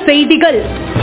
செய்திகள்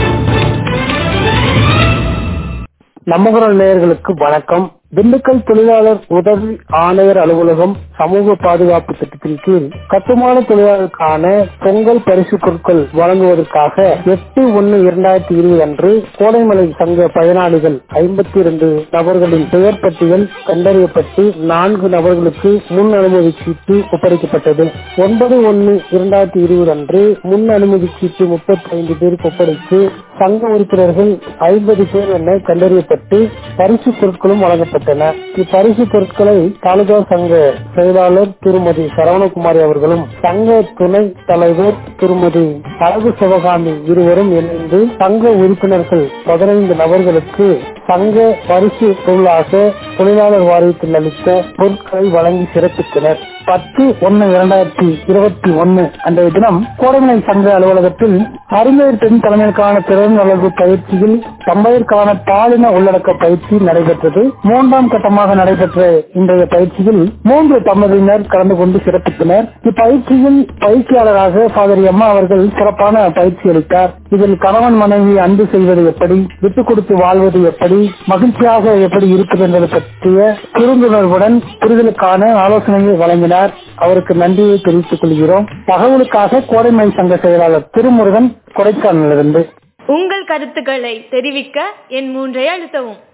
நம்மகுரல் நேயர்களுக்கு வணக்கம் திண்டுக்கல் தொழிலாளர் உதவி ஆணையர் அலுவலகம் சமூக பாதுகாப்பு திட்டத்தின் கீழ் கட்டுமான தொழிலாளருக்கான பொங்கல் பரிசு பொருட்கள் வழங்குவதற்காக எட்டு ஒன்னு இரண்டாயிரத்தி இருபது அன்று கோடைமலை சங்க பயனாளிகள் ஐம்பத்தி இரண்டு நபர்களின் பெயர் பட்டியல் கண்டறியப்பட்டு நான்கு நபர்களுக்கு முன் அனுமதி சீட்டு ஒப்படைக்கப்பட்டது ஒன்பது ஒன்னு இரண்டாயிரத்தி இருபது அன்று முன் அனுமதி சீட்டு முப்பத்தி ஐந்து பேருக்கு ஒப்படைத்து சங்க உறுப்பினர்கள் ஐம்பது பேர் என கண்டறியப்பட்டு பரிசு பொருட்களும் வழங்கப்பட்டன இப்பரிசு பொருட்களை தாலுகா சங்க செயலாளர் திருமதி சரவணகுமாரி அவர்களும் சங்க துணை தலைவர் திருமதி அழகு சிவகாமி இருவரும் இணைந்து சங்க உறுப்பினர்கள் பதினைந்து நபர்களுக்கு சங்க பரிசு பொருளாக தொழிலாளர் வாரியத்தில் அளித்த பொருட்களை வழங்கி சிறப்பித்தனர் பத்து ஒன்னு இரண்டாயிரத்தி இருபத்தி ஒன்னு அன்றைய தினம் கோடைமலை சங்க அலுவலகத்தில் அறிஞர் பெண் தலைமையிலான திறன் வளர்வு பயிற்சியில் தம்பையருக்கான பாலின உள்ளடக்க பயிற்சி நடைபெற்றது மூன்றாம் கட்டமாக நடைபெற்ற இன்றைய பயிற்சியில் மூன்று தம்பதியினர் கலந்து கொண்டு சிறப்பித்தனர் இப்பயிற்சியில் பயிற்சியாளராக ஃபாதர் எம்மா அவர்கள் சிறப்பான பயிற்சி அளித்தார் இதில் கணவன் மனைவி அன்பு செய்வது எப்படி விட்டுக் கொடுத்து வாழ்வது எப்படி மகிழ்ச்சியாக எப்படி இருப்பது என்பது பற்றிய புரிந்துணர்வுடன் புரிதலுக்கான ஆலோசனையை வழங்கினார் அவருக்கு நன்றியை தெரிவித்துக் கொள்கிறோம் தகவலுக்காக கோடைமலை சங்க செயலாளர் திருமுருகன் கொடைக்கானலிருந்து உங்கள் கருத்துக்களை தெரிவிக்க என் மூன்றை அழுத்தவும்